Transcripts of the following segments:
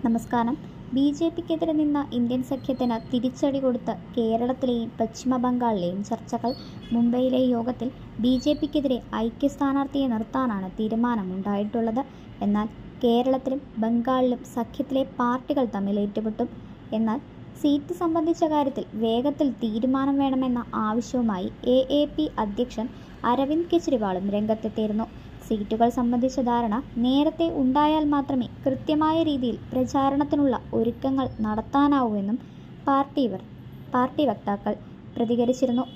നമസ്കാരം B J പിക്കെതിരെ നിന്ന ഇന്ത്യൻ സഖ്യത്തിന് തിരിച്ചടി കൊടുത്ത് കേരളത്തിലെയും പശ്ചിമ ബംഗാളിലെയും ചർച്ചകൾ മുംബൈയിലെ യോഗത്തിൽ ബി ജെ പിക്കെതിരെ ഐക്യ സ്ഥാനാർത്ഥിയെ നിർത്താനാണ് തീരുമാനമുണ്ടായിട്ടുള്ളത് എന്നാൽ കേരളത്തിലും ബംഗാളിലും സഖ്യത്തിലെ പാർട്ടികൾ തമ്മിൽ ഏറ്റുമുട്ടും എന്നാൽ സീറ്റ് സംബന്ധിച്ച കാര്യത്തിൽ വേഗത്തിൽ തീരുമാനം വേണമെന്ന ആവശ്യവുമായി എ എ പി അധ്യക്ഷൻ അരവിന്ദ് കെജ്രിവാളും രംഗത്തെത്തിയിരുന്നു സീറ്റുകൾ സംബന്ധിച്ച ധാരണ നേരത്തെ ഉണ്ടായാൽ മാത്രമേ കൃത്യമായ രീതിയിൽ പ്രചാരണത്തിനുള്ള ഒരുക്കങ്ങൾ നടത്താനാവൂവെന്നും പാർട്ടി വർ പാർട്ടി വക്താക്കൾ പ്രതികരിച്ചിരുന്നു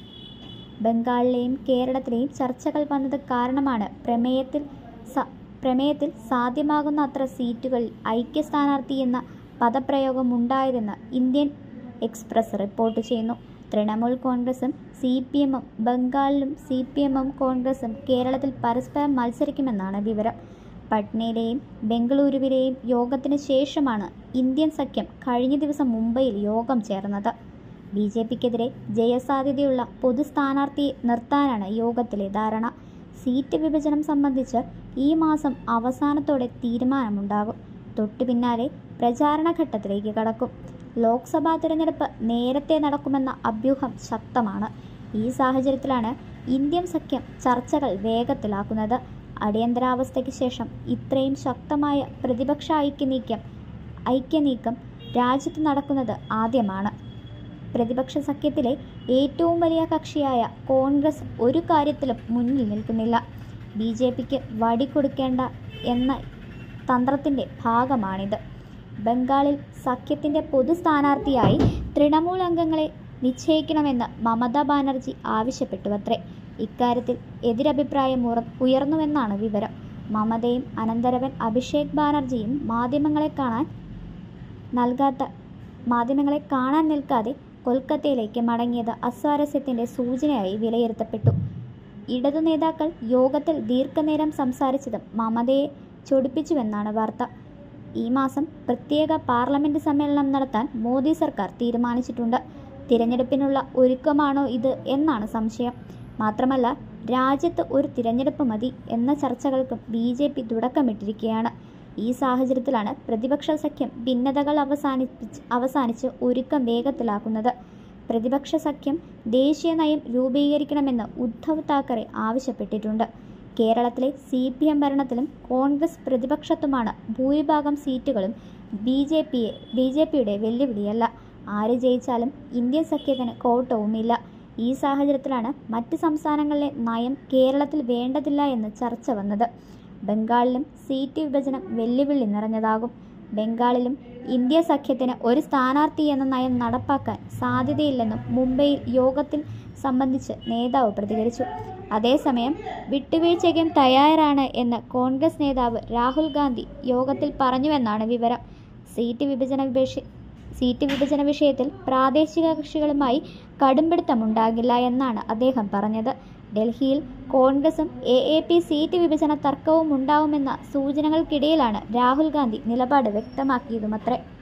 ബംഗാളിലെയും കേരളത്തിലെയും ചർച്ചകൾ വന്നത് കാരണമാണ് പ്രമേയത്തിൽ സ പ്രമേയത്തിൽ സാധ്യമാകുന്ന അത്ര സീറ്റുകളിൽ ഐക്യ സ്ഥാനാർത്ഥി എന്ന പദപ്രയോഗം ഉണ്ടായതെന്ന് ഇന്ത്യൻ എക്സ്പ്രസ് റിപ്പോർട്ട് ചെയ്യുന്നു തൃണമൂൽ കോൺഗ്രസും സി പി എമ്മും ബംഗാളിലും സി പി എമ്മും കോൺഗ്രസും കേരളത്തിൽ പരസ്പരം മത്സരിക്കുമെന്നാണ് വിവരം പട്നയിലെയും ബംഗളൂരുവിലെയും യോഗത്തിന് ശേഷമാണ് ഇന്ത്യൻ സഖ്യം കഴിഞ്ഞ ദിവസം മുംബൈയിൽ യോഗം ചേർന്നത് ബി ജെ പിക്കെതിരെ ജയസാധ്യതയുള്ള പൊതു സ്ഥാനാർത്ഥിയെ നിർത്താനാണ് യോഗത്തിലെ ധാരണ സീറ്റ് വിഭജനം സംബന്ധിച്ച് ഈ മാസം അവസാനത്തോടെ തീരുമാനമുണ്ടാകും തൊട്ടു പിന്നാലെ പ്രചാരണ ഘട്ടത്തിലേക്ക് കടക്കും ലോക്സഭാ തിരഞ്ഞെടുപ്പ് നേരത്തെ നടക്കുമെന്ന അഭ്യൂഹം ശക്തമാണ് ഈ സാഹചര്യത്തിലാണ് ഇന്ത്യൻ സഖ്യം ചർച്ചകൾ വേഗത്തിലാക്കുന്നത് അടിയന്തരാവസ്ഥയ്ക്ക് ശേഷം ഇത്രയും ശക്തമായ പ്രതിപക്ഷ ഐക്യനീക്കം ഐക്യനീക്കം രാജ്യത്ത് നടക്കുന്നത് ആദ്യമാണ് പ്രതിപക്ഷ സഖ്യത്തിലെ ഏറ്റവും വലിയ കക്ഷിയായ കോൺഗ്രസ് ഒരു കാര്യത്തിലും മുന്നിൽ നിൽക്കുന്നില്ല ബി ജെ പിക്ക് വടികൊടുക്കേണ്ട എന്ന തന്ത്രത്തിൻ്റെ ഭാഗമാണിത് ബംഗാളിൽ സഖ്യത്തിൻ്റെ പൊതു സ്ഥാനാർത്ഥിയായി തൃണമൂൽ അംഗങ്ങളെ നിശ്ചയിക്കണമെന്ന് മമതാ ബാനർജി ആവശ്യപ്പെട്ടുവത്രേ ഇക്കാര്യത്തിൽ എതിരഭിപ്രായം ഉറ ഉയർന്നുവെന്നാണ് വിവരം മമതയും അനന്തരവൻ അഭിഷേക് ബാനർജിയും മാധ്യമങ്ങളെ കാണാൻ നൽകാത്ത മാധ്യമങ്ങളെ കാണാൻ നിൽക്കാതെ കൊൽക്കത്തയിലേക്ക് മടങ്ങിയത് അസ്വാരസ്യത്തിൻ്റെ സൂചനയായി വിലയിരുത്തപ്പെട്ടു ഇടതു നേതാക്കൾ യോഗത്തിൽ ദീർഘനേരം സംസാരിച്ചതും മമതയെ ചൊടിപ്പിച്ചുവെന്നാണ് വാർത്ത ഈ മാസം പ്രത്യേക പാർലമെന്റ് സമ്മേളനം നടത്താൻ മോദി സർക്കാർ തീരുമാനിച്ചിട്ടുണ്ട് തിരഞ്ഞെടുപ്പിനുള്ള ഒരുക്കമാണോ ഇത് എന്നാണ് സംശയം മാത്രമല്ല രാജ്യത്ത് ഒരു തിരഞ്ഞെടുപ്പ് മതി എന്ന ചർച്ചകൾക്കും ബി ജെ പി തുടക്കമിട്ടിരിക്കുകയാണ് ഈ സാഹചര്യത്തിലാണ് പ്രതിപക്ഷ സഖ്യം ഭിന്നതകൾ അവസാനിപ്പിച്ച് അവസാനിച്ച് ഒരുക്കം വേഗത്തിലാക്കുന്നത് പ്രതിപക്ഷ സഖ്യം ദേശീയ നയം രൂപീകരിക്കണമെന്ന് ഉദ്ധവ് താക്കറെ ആവശ്യപ്പെട്ടിട്ടുണ്ട് കേരളത്തിലെ സി പി എം ഭരണത്തിലും കോൺഗ്രസ് പ്രതിപക്ഷത്തുമാണ് ഭൂരിഭാഗം സീറ്റുകളും ബി ജെ പിയെ ബി ജെ പിയുടെ വെല്ലുവിളിയല്ല ആര് ജയിച്ചാലും ഇന്ത്യൻ സഖ്യത്തിന് കോട്ടവുമില്ല ഈ സാഹചര്യത്തിലാണ് മറ്റ് സംസ്ഥാനങ്ങളിലെ നയം കേരളത്തിൽ വേണ്ടതില്ല എന്ന് ചർച്ച വന്നത് ബംഗാളിലും സീറ്റ് വിഭജനം വെല്ലുവിളി നിറഞ്ഞതാകും ബംഗാളിലും ഇന്ത്യ സഖ്യത്തിന് ഒരു സ്ഥാനാർത്ഥി എന്ന നയം നടപ്പാക്കാൻ സാധ്യതയില്ലെന്നും മുംബൈയിൽ യോഗത്തിൽ സംബന്ധിച്ച് നേതാവ് പ്രതികരിച്ചു അതേസമയം വിട്ടുവീഴ്ചയ്ക്കും തയ്യാറാണ് എന്ന് കോൺഗ്രസ് നേതാവ് രാഹുൽ ഗാന്ധി യോഗത്തിൽ പറഞ്ഞുവെന്നാണ് വിവരം സീറ്റ് വിഭജന വിഷ സീറ്റ് വിഭജന വിഷയത്തിൽ പ്രാദേശിക കക്ഷികളുമായി കടുംപിടുത്തമുണ്ടാകില്ല എന്നാണ് അദ്ദേഹം പറഞ്ഞത് ഡൽഹിയിൽ കോൺഗ്രസും എ എ പി സീറ്റ് വിഭജന തർക്കവും ഉണ്ടാവുമെന്ന സൂചനകൾക്കിടയിലാണ് രാഹുൽ ഗാന്ധി നിലപാട് വ്യക്തമാക്കിയതുമത്രേ